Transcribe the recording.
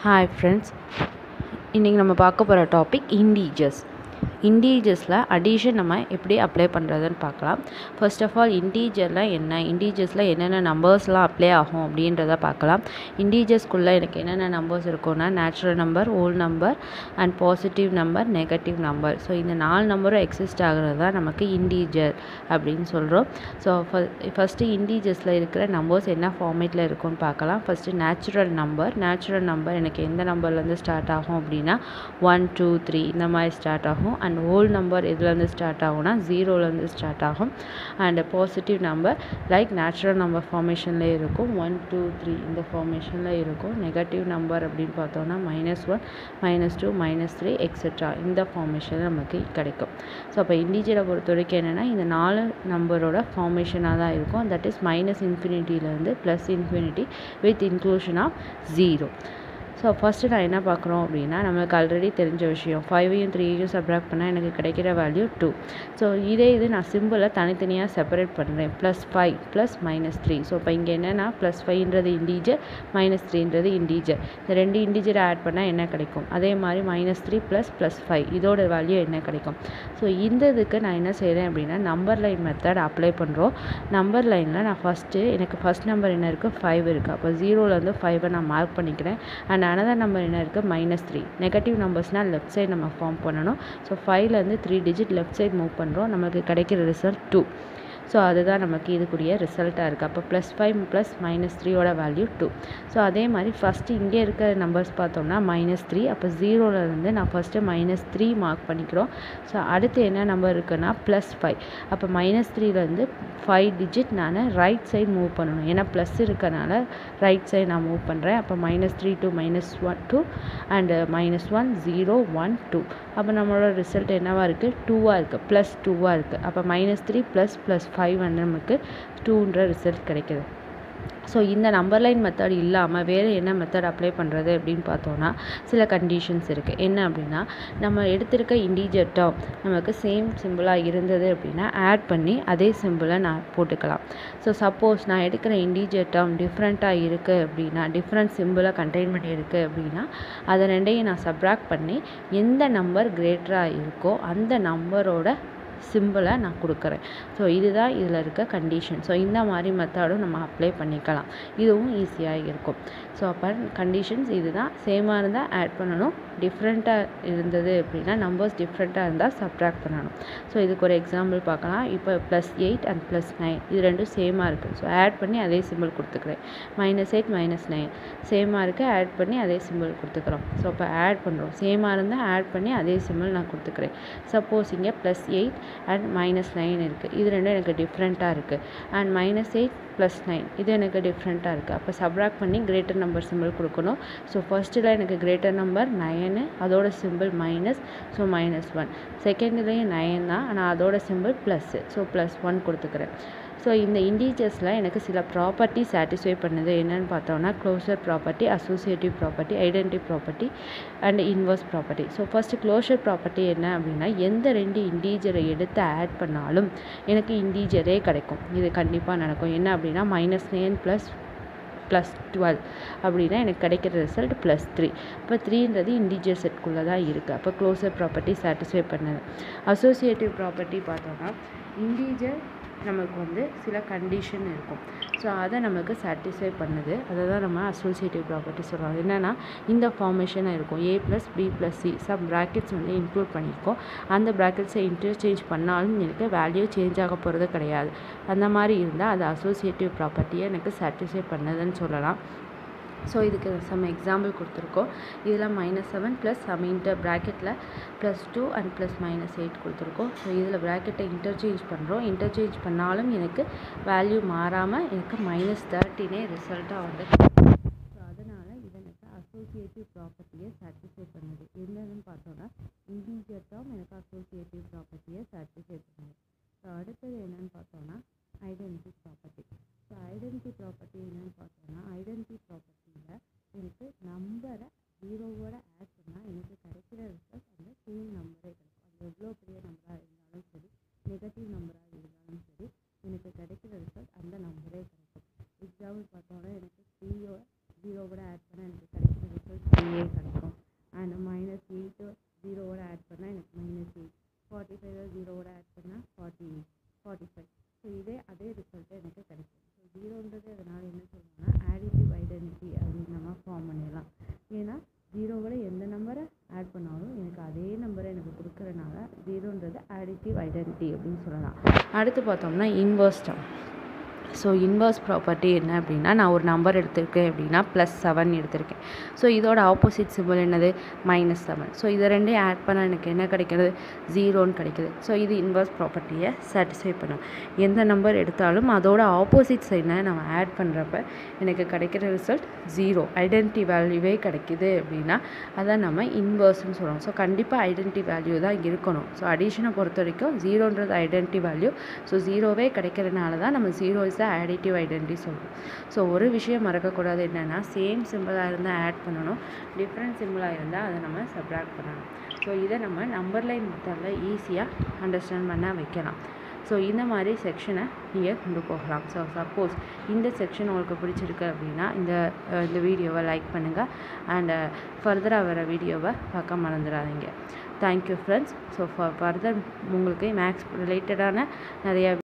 hi friends இன்றைக்கி நம்ம பார்க்க போகிற டாபிக் இண்டீஜர்ஸ் இண்டீஜர்ஸில் அடிஷன் நம்ம எப்படி அப்ளை பண்ணுறதுன்னு பார்க்கலாம் ஃபர்ஸ்ட் ஆஃப் ஆல் இண்டீஜரில் என்ன இண்டீஜர்ஸில் என்னென்ன நம்பர்ஸ்லாம் அப்ளை ஆகும் அப்படின்றத பார்க்கலாம் இண்டீஜர்ஸ்குள்ளே எனக்கு என்னென்ன நம்பர்ஸ் இருக்கும்னா natural number whole number and positive number negative number so இந்த நாலு நம்பரும் எக்ஸிஸ்ட் ஆகிறது தான் நமக்கு இண்டீஜர் அப்படின்னு சொல்கிறோம் ஸோ ஃபஸ்ட்டு இண்டீஜர்ஸில் இருக்கிற நம்பர்ஸ் என்ன ஃபார்மேட்டில் இருக்கும்னு பார்க்கலாம் first natural number natural number எனக்கு எந்த நம்பர்லேருந்து ஸ்டார்ட் ஆகும் அப்படின்னா ஒன் டூ த்ரீ இந்த மாதிரி ஸ்டார்ட் ஆகும் அண்ட் ஹோல் நம்பர் எதுலேருந்து ஸ்டார்ட் ஆகும்னா ஜீரோலேருந்து ஸ்டார்ட் ஆகும் and positive number like natural number ஃபார்மேஷனில் இருக்கும் ஒன் டூ த்ரீ இந்த ஃபார்மேஷனில் இருக்கும் நெகட்டிவ் நம்பர் அப்படின்னு பார்த்தோன்னா minus one minus two minus three et cetera இந்த ஃபார்மேஷனில் நமக்கு கிடைக்கும் ஸோ அப்போ இண்டீஜரை பொறுத்த வரைக்கும் என்னென்னா இந்த நாலு நம்பரோட ஃபார்மேஷனாக தான் இருக்கும் தட் இஸ் மைனஸ் இன்ஃபினிட்டிலேருந்து plus infinity with inclusion of zero so first நான் என்ன பார்க்குறோம் அப்படின்னா நம்மளுக்கு ஆல்ரெடி தெரிஞ்ச விஷயம் ஃபைவையும் த்ரீயும் சப்ராக்ட் பண்ணால் எனக்கு கிடைக்கிற வேல்யூ டூ ஸோ இதே இது நான் சிம்பிளை தனித்தனியாக செப்பரேட் பண்ணுறேன் plus five plus minus three so இப்போ இங்கே என்னென்னா ப்ளஸ் ஃபைவ்ன்றது இண்டீஜர் மைனஸ் த்ரீன்றது இண்டீஜர் இந்த ரெண்டு இண்டீஜரை ஆட் பண்ணால் என்ன கிடைக்கும் அதே மாதிரி minus three plus plus five இதோட வேல்யூ என்ன கிடைக்கும் ஸோ இந்த இதுக்கு நான் என்ன செய்கிறேன் அப்படின்னா நம்பர் லைன் மெத்தட் அப்ளை பண்ணுறோம் நம்பர் லைனில் நான் ஃபஸ்ட்டு எனக்கு ஃபஸ்ட் நம்பர் என்ன இருக்குது ஃபைவ் இருக்குது அப்போ ஜீரோலேருந்து ஃபைவை நான் மார்க் பண்ணிக்கிறேன் அண்ட் அனதர் நம்பர் என்ன இருக்குது மைனஸ் த்ரீ நெகட்டிவ் நம்பர்ஸ்னால் லெஃப்ட் சைடு நம்ம ஃபார்ம் பண்ணணும் ஸோ ஃபைவ்லேருந்து three digit left side move பண்ணுறோம் நமக்கு கிடைக்கிற ரிசல்ட் டூ ஸோ அதுதான் நமக்கு இதுக்குரிய ரிசல்ட்டாக இருக்குது அப்போ ப்ளஸ் ஃபைவ் ப்ளஸ் மைனஸ் த்ரீயோட வேல்யூ டூ ஸோ அதே மாதிரி ஃபஸ்ட்டு இங்கே இருக்கிற நம்பர்ஸ் பார்த்தோம்னா மைனஸ் த்ரீ அப்போ ஜீரோலேருந்து நான் ஃபஸ்ட்டு மைனஸ் த்ரீ மார்க் பண்ணிக்கிறோம் ஸோ அடுத்து என்ன நம்பர் இருக்குன்னா ப்ளஸ் ஃபைவ் அப்போ மைனஸ் த்ரீலேருந்து ஃபைவ் டிஜிட் நான் ரைட் சைடு மூவ் பண்ணணும் ஏன்னா ப்ளஸ் இருக்கனால ரைட் சைடு நான் மூவ் பண்ணுறேன் அப்போ minus three two minus one two and minus one zero one two அப்போ நம்மளோட ரிசல்ட் என்னவாக இருக்குது டூவாக இருக்குது ப்ளஸ் டூவாக இருக்குது அப்போ minus three plus plus five வந்து நமக்கு டூன்ற ரிசல்ட் கிடைக்குது ஸோ இந்த நம்பர் லைன் மெத்தட் இல்லாமல் வேறு என்ன மெத்தட் அப்ளை பண்ணுறது அப்படின்னு பார்த்தோன்னா சில கண்டிஷன்ஸ் இருக்குது என்ன அப்படின்னா நம்ம எடுத்திருக்க இண்டீஜர் டேர்ம் நமக்கு சேம் சிம்பிளாக இருந்தது அப்படின்னா ஆட் பண்ணி அதே சிம்பிளை நான் போட்டுக்கலாம் ஸோ சப்போஸ் நான் எடுக்கிற இண்டீஜர் டேர்ம் டிஃப்ரெண்ட்டாக இருக்குது அப்படின்னா டிஃப்ரெண்ட் சிம்பிளை கண்டெயின் பண்ணி இருக்குது அப்படின்னா அதை ரெண்டையும் நான் சப்ராக்ட் பண்ணி எந்த நம்பர் கிரேட்டராக இருக்கோ அந்த நம்பரோட சிம்பிளை நான் கொடுக்குறேன் ஸோ இதுதான் இதில் இருக்க கண்டிஷன் ஸோ இந்த மாதிரி மெத்தடும் நம்ம அப்ளை பண்ணிக்கலாம் இதுவும் ஈஸியாக இருக்கும் ஸோ அப்போ கண்டிஷன்ஸ் இதுதான் சேமாக இருந்தால் ஆட் பண்ணணும் டிஃப்ரெண்ட்டாக இருந்தது அப்படின்னா நம்பர்ஸ் டிஃப்ரெண்ட்டாக இருந்தால் சப்ராக்ட் பண்ணணும் ஸோ இதுக்கு ஒரு எக்ஸாம்பிள் பார்க்கலாம் இப்போ plus eight and plus nine இது ரெண்டும் சேமாக இருக்குது ஸோ ஆட் பண்ணி அதே சிம்பிள் கொடுத்துக்கிறேன் மைனஸ் எயிட் மைனஸ் நைன் சேமாக இருக்குது ஆட் பண்ணி அதே சிம்பிள் கொடுத்துக்கிறோம் ஸோ இப்போ ஆட் பண்ணுறோம் சேமாக இருந்தால் ஆட் பண்ணி அதே சிம்பிள் நான் கொடுத்துக்கிறேன் சப்போஸ் இங்கே plus eight and minus nine இருக்குது இது ரெண்டும் எனக்கு டிஃப்ரெண்ட்டாக இருக்குது and minus eight plus nine இது எனக்கு டிஃப்ரெண்ட்டாக இருக்குது அப்போ சப்ராக்ட் பண்ணி கிரேட்டர் நம்பர் சிம்பிள் கொடுக்கணும் ஸோ ஃபஸ்ட்டில் எனக்கு கிரேட்டர் நம்பர் நயனு அதோட symbol minus so minus one செகண்ட்லேயும் நயன் தான் ஆனால் அதோட symbol plus so plus one கொடுத்துக்கிறேன் ஸோ இந்த இண்டீஜர்ஸில் எனக்கு சில ப்ராப்பர்ட்டி சாட்டிஸ்ஃபை பண்ணுது என்னென்னு பார்த்தோம்னா closure property associative property identity property and inverse property so first closure property என்ன அப்படின்னா எந்த ரெண்டு இண்டீஜரை எடுத்து ஆட் பண்ணாலும் எனக்கு இண்டீஜரே கிடைக்கும் இது கண்டிப்பாக நடக்கும் என்ன அப்படின்னா minus nine plus plus twelve அப்படின்னா எனக்கு கிடைக்கிற ரிசல்ட் ப்ளஸ் த்ரீ இப்போ த்ரீன்றது இண்டீஜர் செட்குள்ளே தான் இருக்குது அப்போ க்ளோசர் ப்ராப்பர்ட்டி சாட்டிஸ்ஃபை பண்ணுது அசோசியேட்டிவ் ப்ராப்பர்ட்டி பார்த்தோன்னா இண்டீஜர் நமக்கு வந்து சில கண்டிஷன் இருக்கும் ஸோ அதை நமக்கு சாட்டிஸ்ஃபை பண்ணுது அதை தான் நம்ம அசோசியேட்டிவ் ப்ராப்பர்ட்டி சொல்கிறோம் என்னென்னா இந்த ஃபார்மேஷனாக இருக்கும் A plus B plus C some brackets வந்து இன்க்ளூட் பண்ணியிருக்கோம் அந்த ப்ராக்கெட்ஸை இன்டர்சேஞ்ச் பண்ணாலும் எனக்கு வேல்யூ சேஞ்ச் ஆக போகிறது கிடையாது அந்த மாதிரி இருந்தால் அது அசோசியேட்டிவ் ப்ராப்பர்ட்டியை எனக்கு சாட்டிஸ்ஃபை பண்ணுதுன்னு சொல்லலாம் ஸோ இதுக்கு சம் எக்ஸாம்பிள் கொடுத்துருக்கோம் இதில் minus seven plus some inter ப்ராக்கெட்டில் plus two and plus minus eight கொடுத்துருக்கோம் ஸோ இதில் ப்ராக்கெட்டை இன்டர்சேஞ்ச் பண்ணுறோம் இன்டர்சேஞ்ச் பண்ணாலும் எனக்கு வேல்யூ மாறாமல் எனக்கு மைனஸ் தேர்ட்டினே ரிசல்ட்டாக வந்து ஸோ அதனால் இது எனக்கு அசோசியேட்டிவ் ப்ராப்பர்ட்டியை சாட்டிஸ்ஃபை பண்ணுது என்னதுன்னு பார்த்தோன்னா இண்டீஜர் டேர்ம் எனக்கு அசோசியேட்டிவ் ப்ராப்பர்ட்டியை சாட்டிஸ்ஃபை பண்ணுது ஸோ அடுத்தது என்னென்னு பார்த்தோன்னா identity property so identity property என்னென்னு பார்த்தோன்னா ஐடென்டி ப்ராப்பர்ட்டியில் எனக்கு நம்பரை ஜீரோவோட ஆட் பண்ணால் எனக்கு கிடைக்கிற ரிசல்ட் அந்த சேம் நம்பரே கிடைக்கும் அது எவ்வளோ பெரிய நம்பராக இருந்தாலும் சரி நெகட்டிவ் நம்பராக இருந்தாலும் சரி எனக்கு கிடைக்கிற ரிசல்ட் அந்த நம்பரே கிடைக்கும் எக்ஸாம்பிள் பார்த்தோன்னா எனக்கு த்ரீயோட ஜீரோவோட ஆட் பண்ணால் எனக்கு கிடைக்கிற ரிசல்ட் ப்ளஸ் த்ரீயே கிடைக்கும் அண்ட் மைனஸ் எயிட்டு ஜீரோவோட ஆட் பண்ணால் எனக்கு மைனஸ் எயிட் ஃபார்ட்டி ஃபைவ் ஜீரோவோட ஆட் பண்ணால் forty eight forty five so இதே அதே ரிசல்ட்டு எனக்கு கிடைக்கும் ஸோ ஜீரோன்றது அதனால் என்ன சொல்லணும்னா ஆடிட்டிவ் ஐடென்டிட்டி அப்படின்னு நம்ம ஃபார்ம் பண்ணிடலாம் ஏன்னா ஜீரோவோட எந்த நம்பரை ஆட் பண்ணாலும் எனக்கு அதே நம்பரை எனக்கு கொடுக்குறனால ஜீரோன்றது ஆடிட்டிவ் ஐடென்டிட்டி அப்படின்னு சொல்லலாம் அடுத்து பார்த்தோம்னா inverse term so inverse property என்ன அப்படின்னா நான் ஒரு நம்பர் எடுத்திருக்கேன் அப்படின்னா ப்ளஸ் செவன் எடுத்திருக்கேன் ஸோ இதோட ஆப்போசிட் சிம்பிள் என்னது மைனஸ் செவன் ஸோ இதை ரெண்டையும் ஆட் பண்ணால் எனக்கு என்ன கிடைக்கிறது ஜீரோன்னு கிடைக்குது ஸோ இது இன்வர்ஸ் ப்ராப்பர்ட்டியை சாட்டிஸ்ஃபை பண்ணும் எந்த நம்பர் எடுத்தாலும் அதோட ஆப்போசிட் சைடை நம்ம ஆட் பண்ணுறப்ப எனக்கு கிடைக்கிற ரிசல்ட் ஜீரோ ஐடென்டி வேல்யூவே கிடைக்குது அப்படின்னா அதை நம்ம இன்வர்ஸ்னு சொல்லுவோம் ஸோ கண்டிப்பாக ஐடென்டி வேல்யூ தான் இருக்கணும் ஸோ அடிஷனை பொறுத்த வரைக்கும் ஜீரோன்றது ஐடென்டி வேல்யூ ஸோ ஜீரோவே கிடைக்கிறதுனால தான் நம்ம zero is the additive identity சொல்கிறோம் ஸோ ஒரு விஷயம் மறக்கக்கூடாது என்னென்னா சேம் சிம்பிளாக இருந்தால் ஆட் பண்ணணும் டிஃப்ரெண்ட் சிம்பிளாக இருந்தால் அதை நம்ம சப்ராக்ட் பண்ணணும் ஸோ இதை நம்ம நம்பர் லைன் மெத்தடில் ஈஸியாக அண்டர்ஸ்டாண்ட் பண்ண வைக்கலாம் ஸோ இந்த மாதிரி செக்ஷனை நீங்கள் கொண்டு போகலாம் ஸோ சப்போஸ் இந்த செக்ஷன் உங்களுக்கு பிடிச்சிருக்கு அப்படின்னா இந்த இந்த வீடியோவை லைக் பண்ணுங்கள் அண்டு ஃபர்தராக வர வீடியோவை பார்க்க மறந்துடாதீங்க தேங்க்யூ ஃப்ரெண்ட்ஸ் ஸோ ஃபர்தர் உங்களுக்கு மேக்ஸ் ரிலேட்டடான நிறையா